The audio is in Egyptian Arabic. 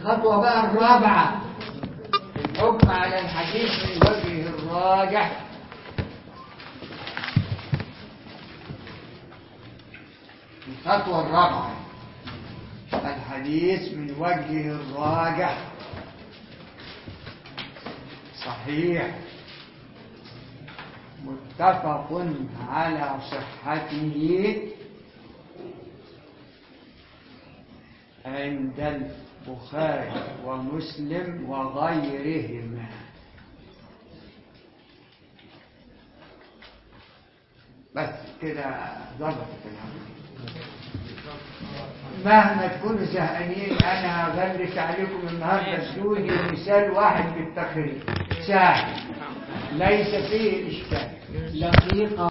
الخطوة بقى الرابعة الحكم على الحديث من وجهه الراجح الخطوة الرابعة الحديث من وجهه الراجح صحيح متفق على صحته عند البخاري ومسلم وغيرهما بس كده ضبطت الحمد مهما تكونوا زهقانين انا هغلس عليكم النهارده ادوني مثال واحد بالتقريب سهل ليس فيه اشكال لقيقه